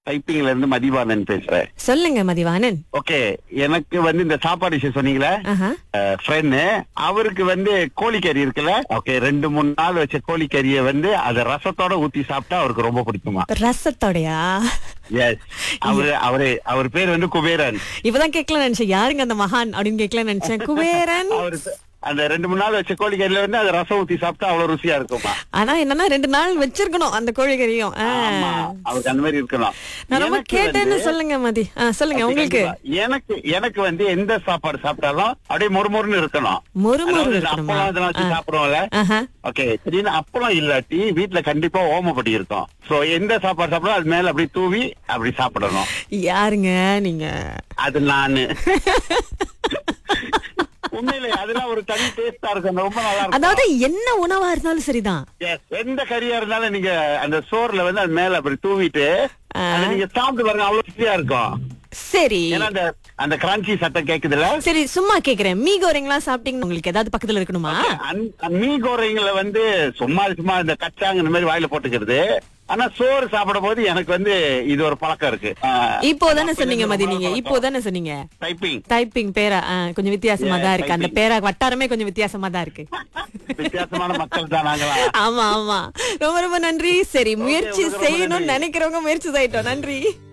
டைப்பிங்ல இருந்து மதிவாணன் பேசுறேன் சொல்லுங்க மதிவாணன் ஓகே எனக்கு வந்து இந்த சாப்பாடு விஷயம் சொன்னீங்களே ஆஹா. ஃப்ரெண்டு அவருக்கு வந்து கோழிக்கறி இருக்குல்ல ஓகே ரெண்டு மூணு நாள் வச்ச கோழிக்கறியை வந்து அதை ரசத்தோட ஊத்தி சாப்பிட்டா அவருக்கு ரொம்ப பிடிக்குமா ரசத்தோடையா எஸ் அவரு அவரு அவர் பேர் வந்து குபேரன் இப்பதான் கேட்கலாம் நினைச்சேன் யாருங்க அந்த மகான் அப்படின்னு கேட்கலாம் நினைச்சேன் குபேரன் அவரு அந்த ரெண்டு மூணு நாள் வச்ச கோழிக்கறியில வந்து அதை ரசம் ஊத்தி சாப்பிட்டா அவ்வளவு ருசியா இருக்குமா ஆனா என்னன்னா ரெண்டு நாள் வச்சிருக்கணும் அந்த கோழிக்கறியும் ஆ. ஆமா, அவருக்கு அந்த மாதிரி இருக்கணும் நான் ரொம்ப எனக்கு கேட்டேன்னு வந்து- சொல்லுங்க மதி ஆ, சொல்லுங்க உங்களுக்கு கண்டிப்பா. எனக்கு எனக்கு வந்து எந்த சாப்பாடு சாப்பிட்டாலும் அப்படியே மொறுமொறுன்னு இருக்கணும் மொறுமொறு அதாவது இந்த இருக்கணுமா? அப்பளம் இதெல்லாம் வச்சு சாப்பிடுவோம்ல ஆஹா. ஓகே திடீர்னு அப்பளம் இல்லாட்டி வீட்ல கண்டிப்பா ஓமப்படி இருக்கும் சோ எந்த சாப்பாடு சாப்பிடணும் அது மேல அப்படி தூவி அப்படி சாப்பிடணும் யாருங்க நீங்க அது நானு உண்மையிலே அதெல்லாம் ஒரு தனி டேஸ்டா இருக்கும் ரொம்ப நல்லா இருக்கும் அதாவது என்ன உணவா இருந்தாலும் சரிதான் Yes, எந்த கறியா இருந்தாலும் நீங்க அந்த சோறுல வந்து அது மேல அப்படி தூவிட்டு அதை நீங்க சாப்பிட்டு பாருங்க அவ்வளவு ருசியா இருக்கும் சரி ஏன்னா அந்த அந்த கிரான்ச்சி சத்தம் கேக்குதுல சரி சும்மா கேக்குறேன் மீ கோரிங்லாம் சாப்பிட்டீங்கன்னா உங்களுக்கு ஏதாவது பக்கத்துல இருக்கணுமா அந்த மீ கோரைங்கள வந்து சும்மா சும்மா இந்த கச்சாங்க இந்த மாதிரி வாயில போட்டுக்கிறது ஆனா சோறு சாப்பிடும் போது எனக்கு வந்து இது ஒரு பழக்கம் இருக்கு இப்போ தானே சொன்னீங்க மதி நீங்க இப்போ தானே சொன்னீங்க டைப்பிங் டைப்பிங் பேரா ஆ, கொஞ்சம் வித்தியாசமா தான் இருக்கு அந்த பேரா வட்டாரமே கொஞ்சம் வித்தியாசமா தான் இருக்கு வித்தியாசமான மக்கள் தான் நாங்களா ஆமா ஆமா ரொம்ப ரொம்ப நன்றி சரி முயற்சி உங்களுக்கு ரொம்ப செய்யணும்னு நன்றி. நினைக்கிறவங்க முயற்சி செய்யட்டும் நன்றி